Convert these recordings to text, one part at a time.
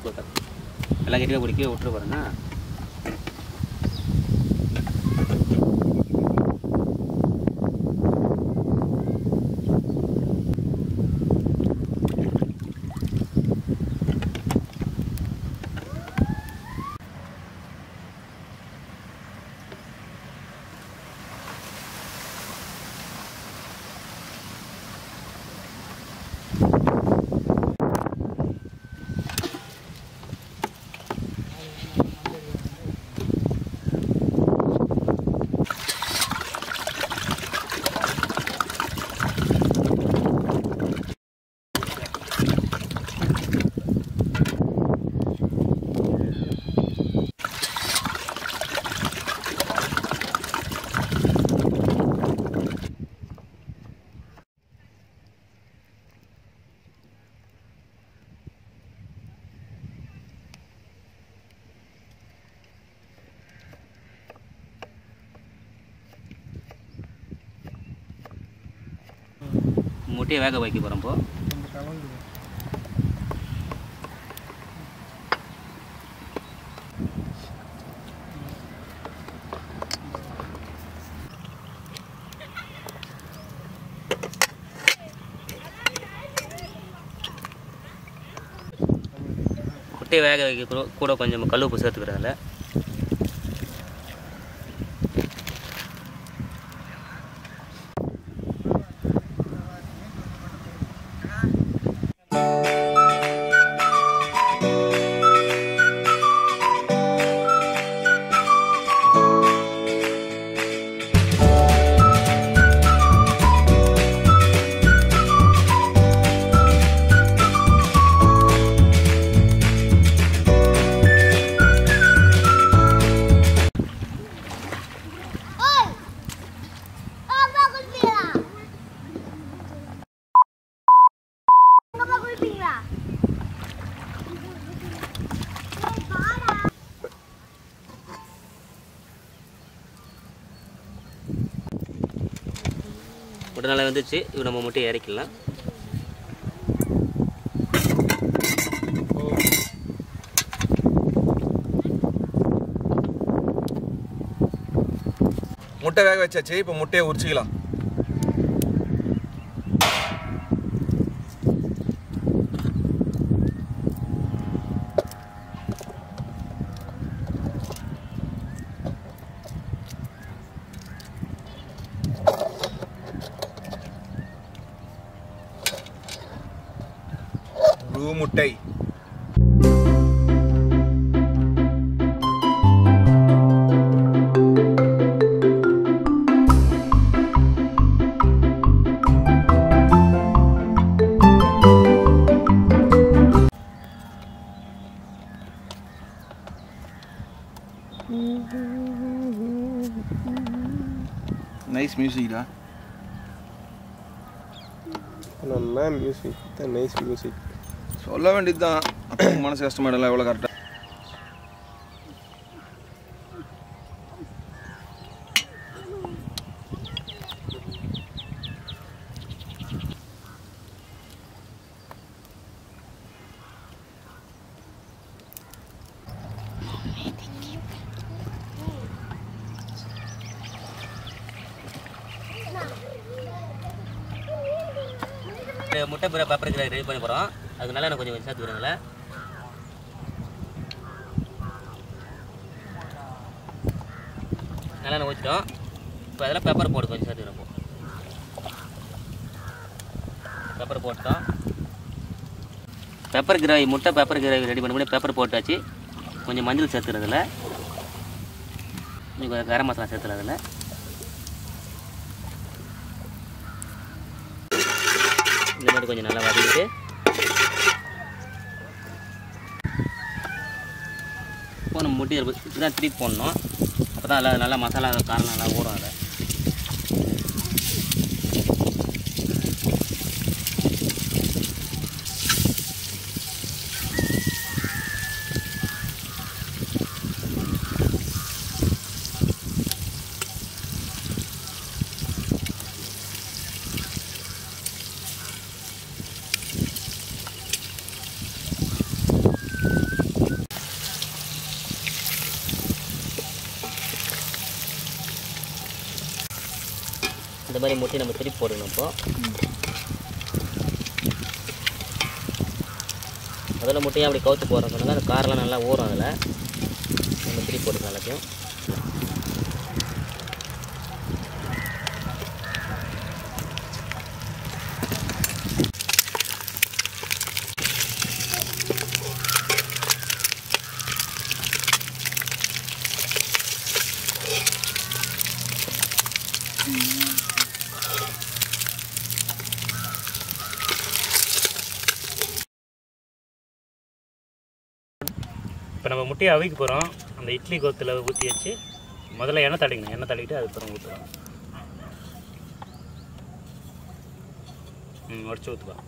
எல்லாம் கட்டியாக பிடிக்க விட்டுரு பாருங்க முட்டையை வேக வைக்க போகிறோம் இப்போ முட்டையை வேக வைக்க கூட- கூட கொஞ்சம் கல் உப்பு சேர்த்துக்கிறதில்ல Oi! Oh, bagus Mila. Nggak bagus Mila. முட்டை நல்லா வந்துச்சு இப்போ நம்ம முட்டையை இறக்கிடலாம் முட்டை வேக வச்சாச்சு இப்போ முட்டையை உரிச்சிக்கலாம் முழு முட்டை நைஸ் மியூசிக்டா நல்லா மியூசிக் தான் நைஸ் மியூசிக் சொல்ல வேண்டியதுதான் அப்போ மனசு கஷ்டமாயிடல எவ்வளோ கரெக்டாக இந்த முட்டை பிற பேப்பர் ரெடி பண்ணி போகிறோம் அதுக்கு நல்லா எனக்கு கொஞ்சம் சேர்த்து விடுங்களேன் நல்லா நான் ஊற்றிட்டோம் இப்போ அதில் பெப்பர் போட்டு கொஞ்சம் சேர்த்து விடுறோம் பெப்பர் போட்டோம் பெப்பர் கிரேவி முட்டை பெப்பர் கிரேவி ரெடி பண்ணி பெப்பர் போட்டாச்சு கொஞ்சம் மஞ்சள் சேர்த்துறதுல கொஞ்சம் கரம் மசாலா சேர்த்துறதுல இந்த மாதிரி கொஞ்சம் நல்லா வதக்கிட்டு இப்போ நம்ம முட்டி தான் திருப்பி போடணும் அப்போ தான் நல்லா நல்லா மசாலா காரம் நல்லா ஊறும் அதை இந்த மாதிரி முட்டையை நம்ம திருப்பி போடணும் இப்போ முதல்ல முட்டையை அப்படி கவுத்து போடுறோம் சொன்னாங்க அந்த காரெல்லாம் நல்லா ஊறும் அதில் நம்ம திருப்பி போட்டுக்கலாம் எல்லாத்தையும் இப்போ நம்ம முட்டையை அவிக்க போகிறோம் அந்த இட்லி கோத்தில் ஊற்றி வச்சு முதல்ல எண்ணெய் தடவிக்கணும் எண்ணெய் தடவிட்டு அதுக்கப்புறம் ஊற்றுவோம் ம் உடச்சி ஊற்றுக்கலாம்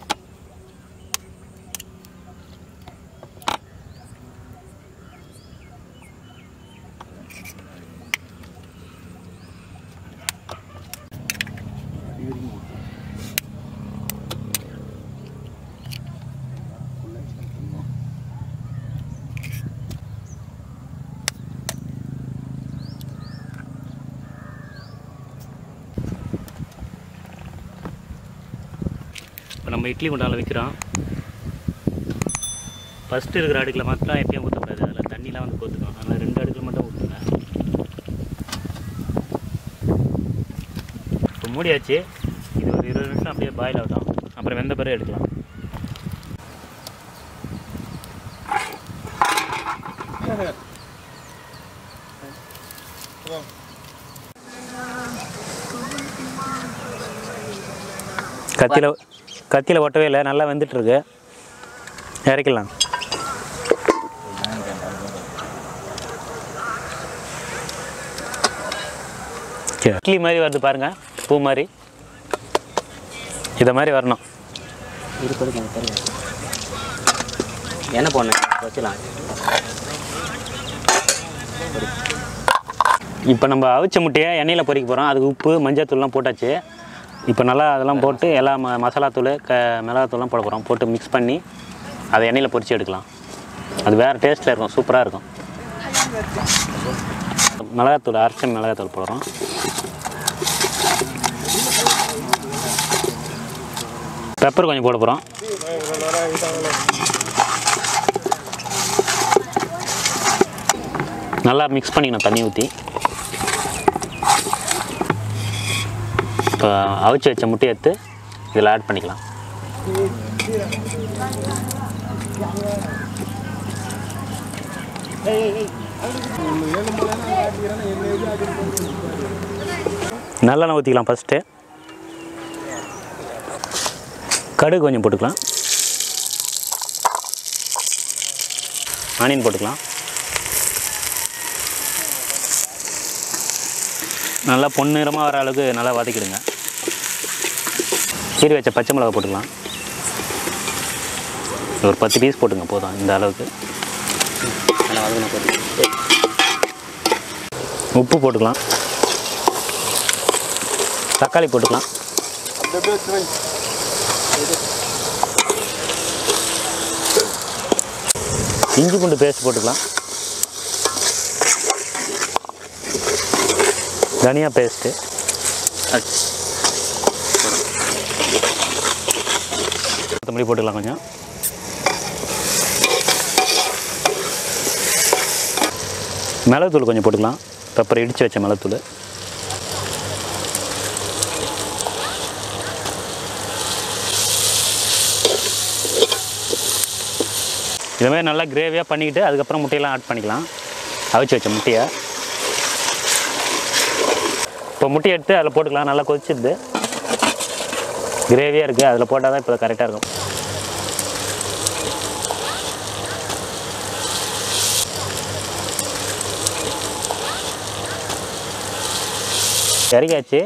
இப்போ நம்ம இட்லி குண்டால வைக்கிறோம் ஃபஸ்ட்டு இருக்கிற அடுக்கில் மட்டும் எப்பயும் ஊற்றக்கூடாது அதில் தண்ணிலாம் வந்து கொத்துக்கும் அதனால் ரெண்டு அடுக்கில் மட்டும் ஊற்றுங்க இப்போ மூடியாச்சு இது ஒரு இருபது நிமிஷம் அப்படியே பாயில் ஆகட்டும் அப்புறம் வெந்த பிறகு எடுக்கலாம் கத்தியில் கத்தியில் ஒட்டவே இல்லை நல்லா வெந்துட்டுருக்கு இறக்கிடலாம் சரி. இட்லி மாதிரி வருது பாருங்க பூ மாதிரி இதை மாதிரி வரணும் இருப்பதுக்கு எனக்கு தெரியும் என்ன போடணும் வச்சுக்கலாம் இப்போ நம்ம அவிச்ச முட்டையை எண்ணெயில் பொரிக்க போகிறோம் அதுக்கு உப்பு மஞ்சள்தூள்லாம் போட்டாச்சு இப்போ நல்லா அதெல்லாம் போட்டு எல்லா ம மசாலாத்தூள் க மிளகாத்தூள்லாம் போட போகிறோம் போட்டு மிக்ஸ் பண்ணி அதை எண்ணெயில் பொரிச்சு எடுக்கலாம் அது வேறு டேஸ்ட்டில் இருக்கும் சூப்பராக இருக்கும் மிளகாத்தூள் அரைச்ச மிளகாத்தூள் போடுறோம் பெப்பர் கொஞ்சம் போட போகிறோம் நல்லா மிக்ஸ் பண்ணிக்கணும் தண்ணி ஊற்றி இப்போ அவிச்சு வச்ச முட்டையை எடுத்து இதில் ஆட் பண்ணிக்கலாம் நல்லெண்ணெய் ஊற்றிக்கலாம் ஃபஸ்ட்டு கடுகு கொஞ்சம் போட்டுக்கலாம் ஆனியன் போட்டுக்கலாம் நல்லா பொன்னிறமாக வர அளவுக்கு நல்லா வதக்கிடுங்க கீரி வச்ச பச்சை மிளகா போட்டுக்கலாம் ஒரு பத்து பீஸ் போட்டுங்க போதும் இந்த அளவுக்கு நல்லா வதக்கணும் போட்டு உப்பு போட்டுக்கலாம் தக்காளி போட்டுக்கலாம் இஞ்சி பூண்டு பேஸ்ட் போட்டுக்கலாம் தனியா பேஸ்ட்டு கொத்தமல்லி போட்டுக்கலாம் கொஞ்சம் மிளகுத்தூள் கொஞ்சம் போட்டுக்கலாம் பெப்பர் இடித்து வச்ச மிளகுத்தூள் இது மாதிரி நல்லா கிரேவியாக பண்ணிக்கிட்டு அதுக்கப்புறம் முட்டையெல்லாம் ஆட் பண்ணிக்கலாம் அவிச்சு வச்ச முட்டையை இப்போ முட்டையை எடுத்து அதில் போட்டுக்கலாம் நல்லா கொதிச்சிடுது கிரேவியாக இருக்குது அதில் போட்டால் தான் இப்போ கரெக்டாக இருக்கும் இறக்கியாச்சு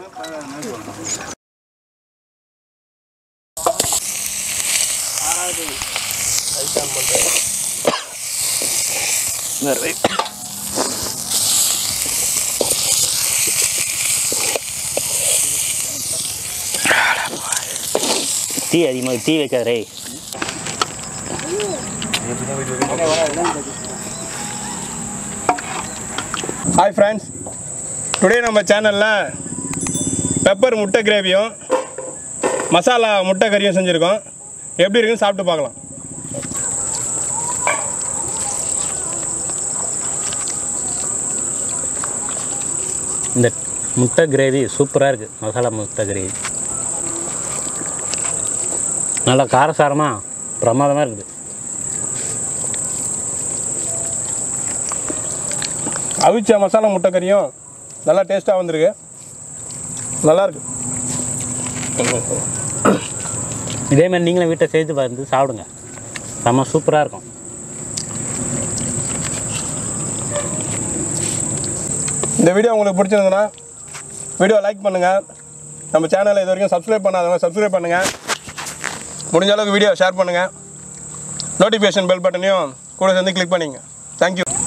தீ அதிகமாக தீ வைக்காத ரே ஹாய் ஃப்ரெண்ட்ஸ் டுடே நம்ம சேனலில் பெப்பர் முட்டை கிரேவியும் மசாலா முட்டை கறியும் செஞ்சுருக்கோம் எப்படி இருக்குன்னு சாப்பிட்டு பார்க்கலாம் இந்த முட்டை கிரேவி சூப்பராக இருக்குது மசாலா முட்டை கிரேவி நல்லா காரசாரமாக பிரமாதமாக இருக்குது அவிச்ச மசாலா முட்டை கறியும் நல்லா டேஸ்ட்டாக வந்திருக்கு நல்லா இருக்கு இதே மாதிரி நீங்களும் வீட்டை செய்து பார்த்து சாப்பிடுங்க செம்ம சூப்பராக இருக்கும் இந்த வீடியோ உங்களுக்கு பிடிச்சிருந்ததுன்னா வீடியோ லைக் பண்ணுங்கள் நம்ம சேனலை இது வரைக்கும் சப்ஸ்கிரைப் பண்ணாதவங்க சப்ஸ்கிரைப் பண்ணுங்கள் முடிஞ்ச அளவுக்கு வீடியோ ஷேர் பண்ணுங்கள் நோட்டிஃபிகேஷன் பெல் பட்டனையும் கூட சேர்ந்து கிளிக் பண்ணிங்க தேங்க்யூ